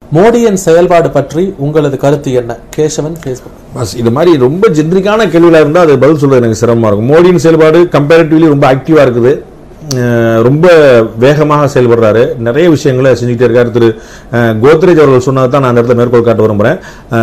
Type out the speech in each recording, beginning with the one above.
மோடியின் செயல்பாடு பற்றி உங்களது கருத்து என்ன கேசவன் ஃபேஸ்புக் பஸ் இது மாதிரி ரொம்ப ஜென்ரிக்கான கேள்விகளா இருந்தால் அது பதில் சொல்றது எனக்கு சிரமமா இருக்கும் மோடியின் செயல்பாடு கம்பேரிட்டிவ்லி ரொம்ப ஆக்டிவா இருக்குது அஹ் ரொம்ப வேகமாக செயல்படுறாரு நிறைய விஷயங்களை செஞ்சுக்கிட்டே இருக்காரு திரு அஹ், கோத்ரேஜ் அவர்கள் சொன்னதை தான் நான் அந்த இடத்துல மேற்கோள் காட்ட விரும்புறேன்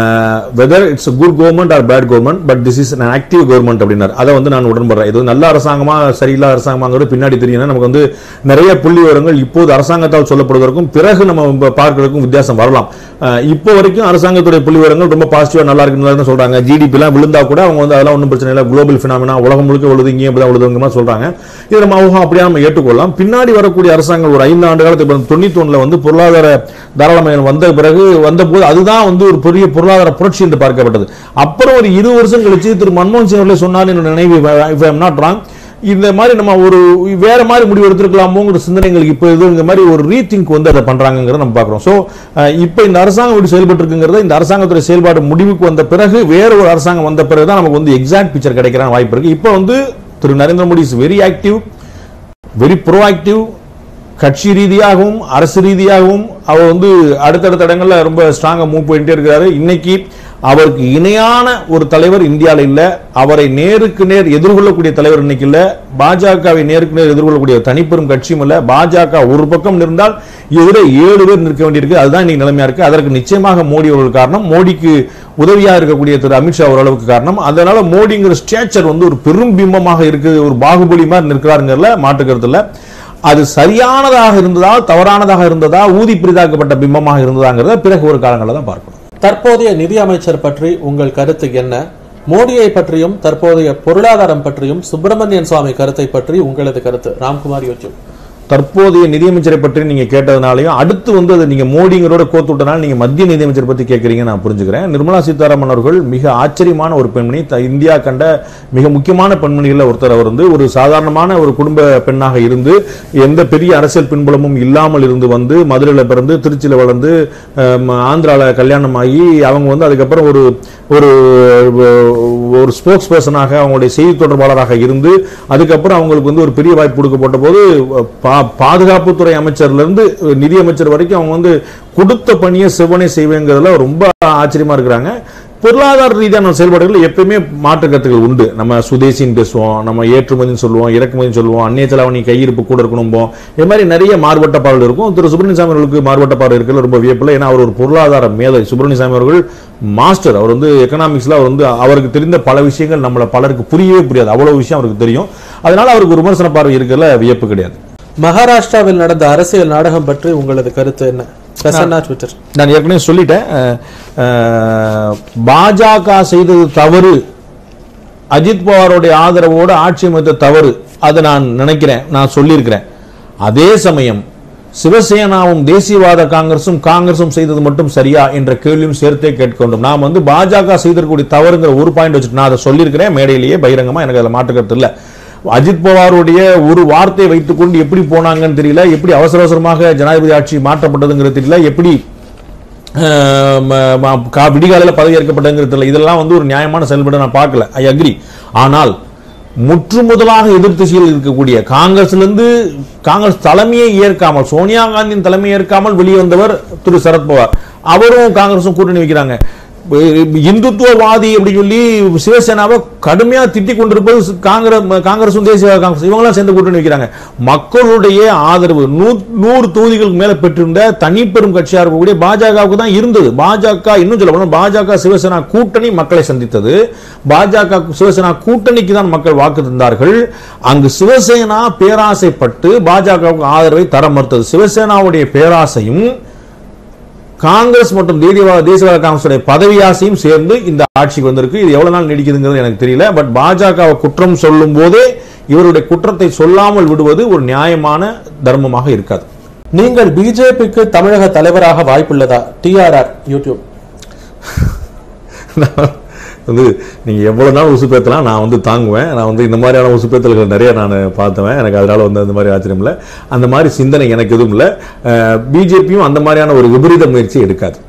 whether it's good government or bad government but this is an active government அப்படின்னாரு அதை வந்து நான் உடன்படுறேன் இது நல்ல அரசாங்கமா சரியில்லாத அரசாங்கமாங்கிறது பின்னாடி தெரியும் நமக்கு வந்து நிறைய புள்ளி விவரங்கள் இப்போது அரசாங்கத்தால் சொல்லப்படுவதற்கும் பிறகு நம்ம இப்ப பார்க்கிறதுக்கும் வித்தியாசம் வரலாம் அஹ், இப்போ வரைக்கும் அரசாங்கத்துடைய புள்ளி விவரங்கள் ரொம்ப பாசிட்டிவா நல்லா இருக்குன்னு சொல்றாங்க ஜிடிபி எல்லாம் விழுந்தா கூட அவங்க வந்து அதெல்லாம் ஒன்றும் பிரச்சனை இல்லை குளோபல் பினாமினா உலகம் முழுக்க விழுது இங்கே இப்படி விழுதுங்கிற மாதிரி சொல்றாங்க இது நம்ம அவங்க அப்படியே நம்ம ஏற்றுக்கொள்ளலாம் பின்னாடி வரக்கூடிய அரசாங்கம் ஒரு ஐந்து ஆண்டு காலத்துக்கு பிறகு தொண்ணூத்தி ஒண்ணுல வந்து பொருளாதார தாராளமயம் வந்த பிறகு வந்தபோது அதுதான் வந்து ஒரு பெரிய பொருளாதார புரட்சி என்று பார்க்கப்பட்டது அப்புறம் ஒரு இருபது வருஷம் கழிச்சு திரு மன்மோகன் சிங் அவர்களே சொன்னார் என்னோட நினைவு if I am not wrong இந்த மாதிரி நம்ம ஒரு வேற மாதிரி முடிவு எடுத்திருக்கலாமோங்கிற சிந்தனைகளுக்கு இப்போ இது இந்த மாதிரி ஒரு ரீதிங்க் வந்து அதை பண்றாங்கிறத நம்ம பார்க்குறோம் ஸோ இப்போ இந்த அரசாங்கம் இப்படி செயல்பட்டு இருக்குங்கிறத இந்த அரசாங்கத்துடைய செயல்பாடு முடிவுக்கு வந்த பிறகு வேற ஒரு அரசாங்கம் வந்த பிறகு தான் நமக்கு வந்து எக்ஸாக்ட் பிக்சர் கிடைக்கிற வாய்ப்பு இருக்கு இப்போ வந்து திரு Narendra Modi is very active very proactive கட்சி ரீதியாகவும் அரசு ரீதியாகவும் அவர் வந்து அடுத்தடுத்த இடங்கள்ல ரொம்ப ஸ்ட்ராங்கா மூவ் பண்ணிட்டே இருக்கிறாரு இன்னைக்கு அவருக்கு இணையான ஒரு தலைவர் இந்தியாவில் இல்ல அவரை நேருக்கு நேர் எதிர்கொள்ளக்கூடிய தலைவர் இன்னைக்கு இல்ல பாஜகவை நேருக்கு நேர் எதிர்கொள்ளக்கூடிய தனிப்பெரும் கட்சியும் இல்ல பாஜக ஒரு பக்கம் இருந்தால் எதிரே ஏழு பேர் நிற்க வேண்டியிருக்கு அதுதான் இன்னைக்கு நிலைமையா இருக்கு அதற்கு நிச்சயமாக மோடி அவர்கள் காரணம் மோடிக்கு உதவியா இருக்கக்கூடிய திரு அமித்ஷா ஓரளவுக்கு காரணம் அதனால மோடிங்கிற ஸ்டேச்சர் வந்து ஒரு பெரும் பிம்பமாக இருக்குது ஒரு பாகுபலி மாதிரி நிற்கிறாருங்கிறதுல மாற்று கருத்து இல்ல அது சரியானதாக இருந்ததா தவறானதாக இருந்ததா ஊதி பெரிதாக்கப்பட்ட பிம்பமாக இருந்ததாங்கிறத பிறகு ஒரு காலங்களில் தான் பார்க்கணும் தற்போதைய நிதி அமைச்சர் பற்றி உங்கள் கருத்து என்ன மோடியை பற்றியும் தற்போதைய பொருளாதாரம் பற்றியும் சுப்பிரமணியன் சுவாமி கருத்தை பற்றி உங்களது கருத்து ராம்குமார் யூடியூப் தற்போதைய நிதியமைச்சரை பற்றி நீங்க கேட்டதுனாலையும் அடுத்து வந்து அதை நீங்க மோடிங்கிறோட கோத்து விட்டனால நீங்க மத்திய நிதியமைச்சர் பத்தி கேட்கறீங்க நான் புரிஞ்சுக்கிறேன் நிர்மலா சீதாராமன் அவர்கள் மிக ஆச்சரியமான ஒரு பெண்மணி த- இந்தியா கண்ட மிக முக்கியமான பெண்மணிகளில் ஒருத்தர் அவர் வந்து ஒரு சாதாரணமான ஒரு குடும்ப பெண்ணாக இருந்து எந்த பெரிய அரசியல் பின்புலமும் இல்லாமல் இருந்து வந்து மதுரையில பிறந்து திருச்சியில வளர்ந்து அம், ஆந்திரால கல்யாணம் ஆகி அவங்க வந்து அதுக்கப்புறம் ஒரு ஒரு ஒரு ஸ்போக்ஸ் பர்சனாக அவங்களுடைய செய்தி தொடர்பாளராக இருந்து அதுக்கப்புறம் அவங்களுக்கு வந்து ஒரு பெரிய வாய்ப்பு கொடுக்கப்பட்ட போது பா- பாதுகாப்புத்துறை அமைச்சர்ல இருந்து நிதி அமைச்சர் வரைக்கும் அவங்க வந்து கொடுத்த பணியை செவ்வனே செய்வேங்கிறதுல ரொம்ப ஆச்சரியமா இருக்கிறாங்க பொருளாதார ரீதியான செயல்பாடுகள் எப்பயுமே மாற்று கருத்துக்கள் உண்டு நம்ம சுதேசின்னு பேசுவோம் நம்ம ஏற்றுமதின்னு சொல்லுவோம் இறக்குமதின்னு சொல்லுவோம் அந்நிய செலாவணி கையிருப்பு கூட இருக்கணும்போம் இது மாதிரி நிறைய மாறுபட்ட பார்வை இருக்கும் திரு சுப்பிரமணிய சாமி அவர்களுக்கு மாறுபட்ட பார்வை இருக்கிறது ரொம்ப வியப்பில்லை ஏன்னா அவர் ஒரு பொருளாதார மேதை சுப்பிரமணிய சாமி அவர்கள் மாஸ்டர் அவர் வந்து எக்கனாமிக்ஸ்ல அவர் வந்து அவருக்கு தெரிந்த பல விஷயங்கள் நம்மள பலருக்கு புரியவே புரியாது அவ்வளவு விஷயம் அவருக்கு தெரியும் அதனால அவருக்கு ஒரு விமர்சன பார்வை இருக்கிறதுல வியப்பு கிடையாது மகாராஷ்டிராவில் நடந்த அரசியல் நாடகம் பற்றி உங்களது கருத்து என்ன பிரசன்னா ட்விட்டர் நான் ஏற்கனவே சொல்லிட்டேன் அஹ், அஹ், பாஜக செய்தது தவறு அஜித் பவாருடைய ஆதரவோடு ஆட்சி அமைத்த தவறு அதை நான் நினைக்கிறேன் நான் சொல்லியிருக்கிறேன் அதே சமயம் சிவசேனாவும் தேசியவாத காங்கிரசும் காங்கிரசும் செய்தது மட்டும் சரியா என்ற கேள்வியும் சேர்த்தே கேட்க வேண்டும் நாம் வந்து பாஜக செய்திருக்கக்கூடிய தவறுங்கிற ஒரு பாயிண்ட் வச்சுட்டு நான் அதை சொல்லியிருக்கிறேன் மேடையிலேயே பகிரங்கமா எனக்கு அதில் மாற்றுக்கிறது இல்லை அஜித் பவாருடைய ஒரு வார்த்தையை வைத்துக்கொண்டு எப்படி போனாங்கன்னு தெரியல எப்படி அவசர அவசரமாக ஜனாதிபதி ஆட்சி மாற்றப்பட்டதுங்கிறது தெரியல எப்படி அஹ், ம- ம- கா- விடிகாலையில் பதவி ஏற்கப்பட்டதுங்கிறது தெரியல இதெல்லாம் வந்து ஒரு நியாயமான செயல்பாடு நான் பார்க்கல ஐ அக்ரி ஆனால் முற்று முதலாக எதிர் திசையில் இருக்கக்கூடிய காங்கிரஸ்ல இருந்து காங்கிரஸ் தலைமையை ஏற்காமல் சோனியா காந்தியின் தலைமையை ஏற்காமல் வெளியே வந்தவர் திரு சரத்பவார் அவரும் காங்கிரஸும் கூட்டணி வைக்கிறாங்க இந்துத்துவவாதி அப்படின்னு சொல்லி சிவசேனாவை கடுமையா திட்டிக் கொண்டிருப்பது காங்கிரஸ் காங்கிரசும் தேசிய காங்கிரஸ் இவங்களாம் சேர்ந்து கூட்டணி வைக்கிறாங்க மக்களுடைய ஆதரவு நூ- நூறு தொகுதிகளுக்கு மேல பெற்றிருந்த தனிப்பெரும் கட்சியா இருக்கக்கூடிய பாஜகவுக்கு தான் இருந்தது பாஜக இன்னும் சொல்ல போனா பாஜக சிவசேனா கூட்டணி மக்களை சந்தித்தது பாஜக சிவசேனா கூட்டணிக்கு தான் மக்கள் வாக்கு தந்தார்கள் அங்கு சிவசேனா பேராசைப்பட்டு பாஜகவுக்கு ஆதரவை தர மறுத்தது சிவசேனாவுடைய பேராசையும் காங்கிரஸ் மற்றும் தேசியவாத தேசியவாத காங்கிரசுடைய பதவி ஆசையும் சேர்ந்து இந்த ஆட்சிக்கு வந்திருக்கு இது எவ்வளவு நாள் நீடிக்குதுங்கிறது எனக்கு தெரியல பட் பாஜகவை குற்றம் சொல்லும் போதே இவருடைய குற்றத்தை சொல்லாமல் விடுவது ஒரு நியாயமான தர்மமாக இருக்காது நீங்கள் பிஜேபிக்கு தமிழக தலைவராக வாய்ப்புள்ளதா டிஆர்ஆர் யூடியூப் நான் வந்து நீங்க எவ்வளவு நாள் உசுப்பேத்தலாம் நான் வந்து தாங்குவேன் நான் வந்து இந்த மாதிரியான உசுப்பேத்தல்கள் நிறைய நான் பார்த்துவேன் எனக்கு அதனால வந்து அந்த மாதிரி ஆச்சரியம் இல்லை அந்த மாதிரி சிந்தனை எனக்கு எதுவும் இல்லை பிஜேபியும் அந்த மாதிரியான ஒரு விபரீத முயற்சி எடுக்காது